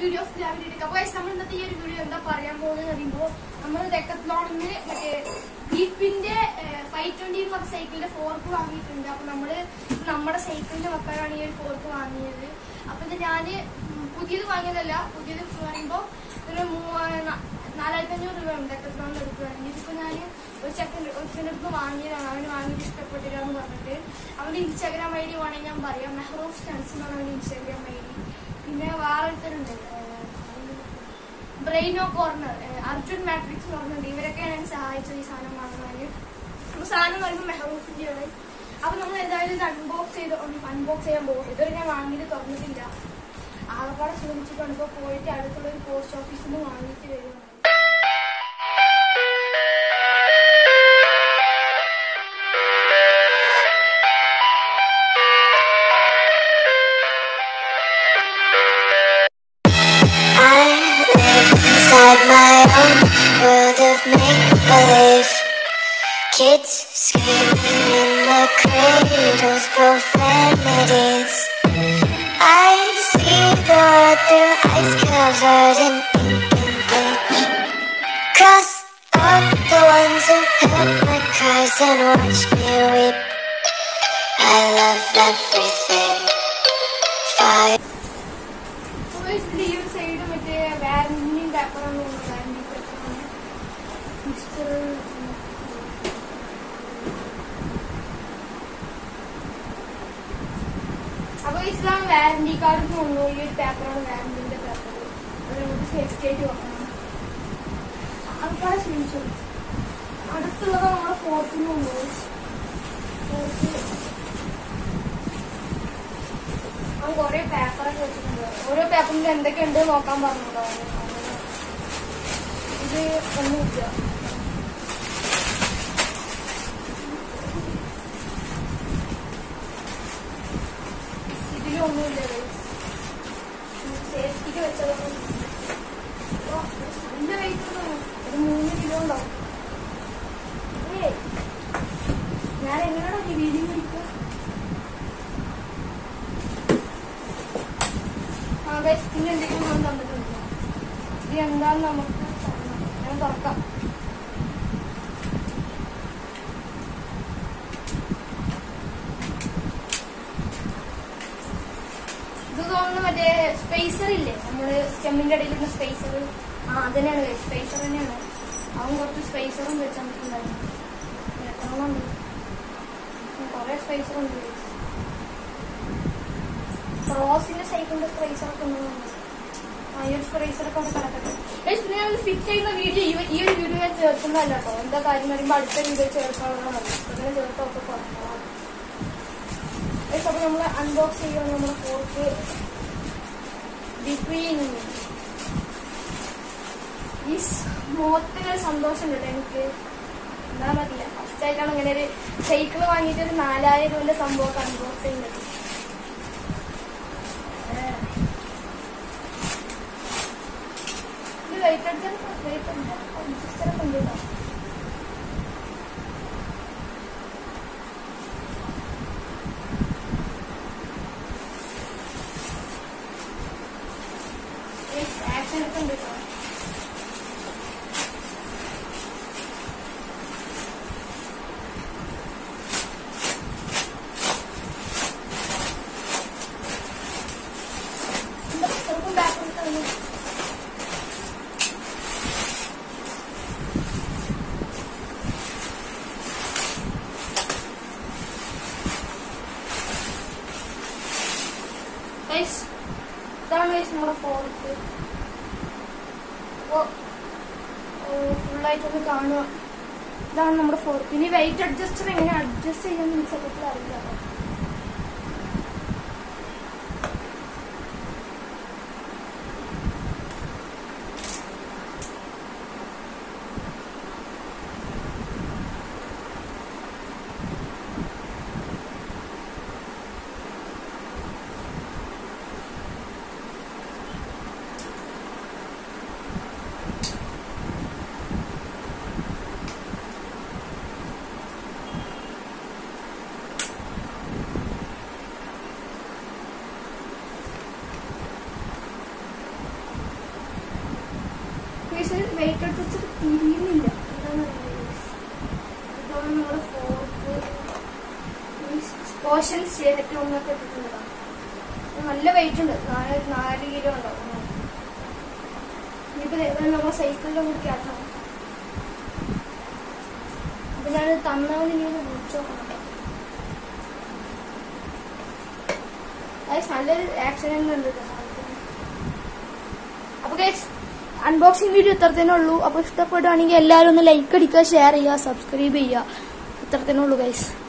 Video of gravity എടുക്കാം guys നമ്മൾ ഇന്നത്തെ ഈ ഒരു വീഡിയോ എന്താ പറയാൻ പോകുന്നത് അറിയുമ്പോൾ നമ്മൾ ഡെക്കത്ലോണിന്ന് മറ്റേ ഡീപ്പിന്റെ ഫൈവ് ട്വന്റി എന്ന് പറഞ്ഞ സൈക്കിളിന്റെ ഫോർക്ക് വാങ്ങിയിട്ടുണ്ട് അപ്പൊ നമ്മള് നമ്മുടെ സൈക്കിളിന്റെ മക്കളാണ് ഈ ഒരു ഫോർക്ക് വാങ്ങിയത് അപ്പൊ ഇത് ഞാന് ഉം പുതിയത് വാങ്ങിയതല്ല പുതിയത് പറയുമ്പോ ഒരു മൂവാ- നാലായിരത്തി അഞ്ഞൂറ് രൂപ ഉണ്ട് ഡെക്കത്ലോണിൽ എടുക്കുകയാണെങ്കിൽ ഇതിപ്പോ ഞാൻ ഒരു ചെക്കൻ ഒരുത്തിന്റെ അടുത്ത് വാങ്ങിയതാണ് അവന് വാങ്ങിയിട്ട് ഇഷ്ടപ്പെട്ടില്ല എന്ന് പറഞ്ഞിട്ട് അവന്റെ ഇൻസ്റ്റാഗ്രാം ഐ ഡി വേണമെങ്കിൽ ഞാൻ പറയാം മെഹ്റൂഫ് സ്റ്റൺസ് എന്നാണ് അവന്റെ ഇൻസ്റ്റാഗ്രാം ഐ ഡി പിന്നെ വേറെ ഒരുത്തരുണ്ട് ബ്രെയിനോ കോർണർ അർജുൻ മാട്രിക്സ് എന്ന് പറഞ്ഞിട്ടുണ്ട് ഇവരൊക്കെയാണ് എന്നെ സഹായിച്ചത് ഈ സാധനം വാങ്ങാന് അപ്പൊ സാധനം പറയുമ്പോൾ മെഹറൂഫിന്റെ ആണ് അപ്പൊ നമ്മൾ എന്തായാലും ഇത് അൺബോക്സ് ചെയ്ത് അൺബോക്സ് ചെയ്യാൻ പോകും ഇതുവരെ ഞാൻ വാങ്ങിയിട്ട് തുറന്നിട്ടില്ല ആകപ്പാടെ ശ്രമിച്ചിട്ടുണ്ട് ഇപ്പൊ പോയിട്ട് അടുത്തുള്ള ഒരു പോസ്റ്റ് ഓഫീസിൽ നിന്ന് വാങ്ങിയിട്ട് വരുവാണ് I live inside my own world of make-believe Kids screaming in the cradles, profanities I see the world through ice covered in ink and bleach Cross out the ones who heard my cries and watched me weep I love everything Fire ഇതിന്റെ ഈ ഒരു side മറ്റേ വാരന്റി പേപ്പറാണ് തോന്നുന്നത് വാരന്റി പേപ്പറാണ് mister അപ്പൊ ഇതാണ് വാരന്റി card തോന്നുന്നു ഈ ഒരു പേപ്പറാണ് വാരന്റിന്റെ പേപ്പർ അത് നമുക്ക് സേഫ്റ്റി ആയിട്ട് വെക്കണം ആൾക്കാരെ ശ്രമിച്ചു അടുത്തുള്ളത് നമ്മുടെ ഫോർത്തിന് തോന്നുന്നു ഫോർത്ത് അവൻ കൊറേ പേപ്പറൊക്കെ വെച്ചിട്ടുണ്ട് ഓരോ പേപ്പറിൽ എന്തൊക്കെയുണ്ട് നോക്കാൻ പറഞ്ഞിട്ടുണ്ടോ ഇത് ഒന്നുമില്ല ഇതിലൊന്നുമില്ല സേഫ്റ്റിക്ക് വെച്ചതൊക്കെ ഓ, നല്ല വെയിറ്റ് ഉണ്ടോ ഒരു മൂന്ന് കിലോ ഉണ്ടാവും ഏയ് ഞാൻ എങ്ങനെയാണോ ഈ വീഡിയോ പിടിക്കുക ആ ഗൈസ് പിന്നെ എന്തെങ്കിലും ഞാൻ തന്നിട്ടുണ്ട് ഇത് എന്താന്ന് നമുക്ക് കാണാം. ഞാൻ തുറക്കാം ഇത് തോന്നുന്നു മറ്റേ സ്പേസർ ഇല്ലേ നമ്മള് സ്റ്റെമ്മിന്റെ ഇടയിലിരുന്ന സ്പേസർ ആ അതന്നെയാണ് സ്പേസർ തന്നെയാണ് അവൻ കുറച്ച് സ്പേസറും വെച്ച് തന്നിട്ടുണ്ടായിരുന്നു എത്രണ്ണം ഉണ്ട് കുറെ സ്പേസർ ഉണ്ട് guys. റോസിന്റെ സൈക്കിളിന്റെ സ്പ്രൈസറൊക്കെ ഉണ്ടെന്നുണ്ട് ആ ഈ ഒരു സ്പ്രൈസറൊക്കെ അവിടെ കിടക്കട്ടെ Guys, പിന്നെ ഞാൻ ഫിറ്റ് ചെയ്യുന്ന വീഡിയോ ഈ ഈ ഒരു വീഡിയോ ഞാൻ ചേർക്കുന്നതല്ല കേട്ടോ എന്താ കാര്യം പറയുമ്പോൾ അടുത്ത വീഡിയോ ചേർക്കാനുള്ള മതി അങ്ങനെ ചേർത്തൊക്കെ പറഞ്ഞു അപ്പൊ നമ്മൾ അൺബോക്സ് ചെയ്യുക നമ്മുടെ ഫോർക്ക് ബിറ്റ്വീൻ ഈ മുഖത്തിന് സന്തോഷം കേട്ടോ എനിക്ക് എന്താ പറ്റില്ല ഫസ്റ്റ് ആയിട്ടാണ് ഇങ്ങനെ ഒരു സൈക്കിൾ വാങ്ങിയിട്ട് ഒരു നാലായിരം രൂപന്റെ സംഭവമൊക്കെ അൺബോക്സ് ചെയ്യുന്നത് ഇത് വെയിറ്റ് അടിച്ചാൽ വെയിറ്റ് അടിച്ചാൽ ഉണ്ട് കേട്ടോ ആക്ഷൻ ഒക്കെ ഉണ്ട് കേട്ടോ എന്താ ചെറുപ്പം ബാക്ക് എടുത്തു ഗൈസ് ഇതാണ് ഗൈസ് നമ്മുടെ ഫോർക്ക് അപ്പോൾ ഫുള്ളായിട്ടൊന്ന് കാണുക ഇതാണ് നമ്മുടെ ഫോർക്ക് ഇനി വെയിറ്റ് അഡ്ജസ്റ്റർ എങ്ങനെ അഡ്ജസ്റ്റ് ചെയ്യാന്ന് എനിക്ക് സത്യത്തിൽ അറിയില്ല ഗൈസ് വെയിറ്റ് എടുത്ത് വെച്ചിട്ട് തിരിയുന്നില്ല എന്താണ് ഇതാണ് നമ്മുടെ ഫോർക്ക് പോർഷൻസ് ചെയ്തിട്ട് ഒന്നൊക്കെ ഇട്ടിട്ടുള്ളതാണ് ഇത് നല്ല വെയിറ്റ് ഉണ്ട് നാല് നാല് കിലോ ഉണ്ടാവും ഇനിയിപ്പോ ദേ നമ്മൾ സൈക്കിളിലും കൂടി കയറ്റണം അപ്പൊ ഞാൻ തന്നവന് ഇനി ഒന്ന് വിളിച്ചു നോക്കണം Guys, നല്ലൊരു ആക്സിഡന്റ് ഉണ്ട് കേട്ടോ സാധനത്തിന്. അപ്പൊ ഗൈസ് അൺബോക്സിംഗ് വീഡിയോ ഇത്ര തന്നെ ഉള്ളൂ അപ്പൊ ഇഷ്ടപ്പെടുകയാണെങ്കിൽ എല്ലാവരും ഒന്ന് ലൈക്ക് അടിക്കുക ഷെയർ ചെയ്യുക സബ്സ്ക്രൈബ് ചെയ്യുക ഇത്ര തന്നെ ഉള്ളൂ ഗൈസ്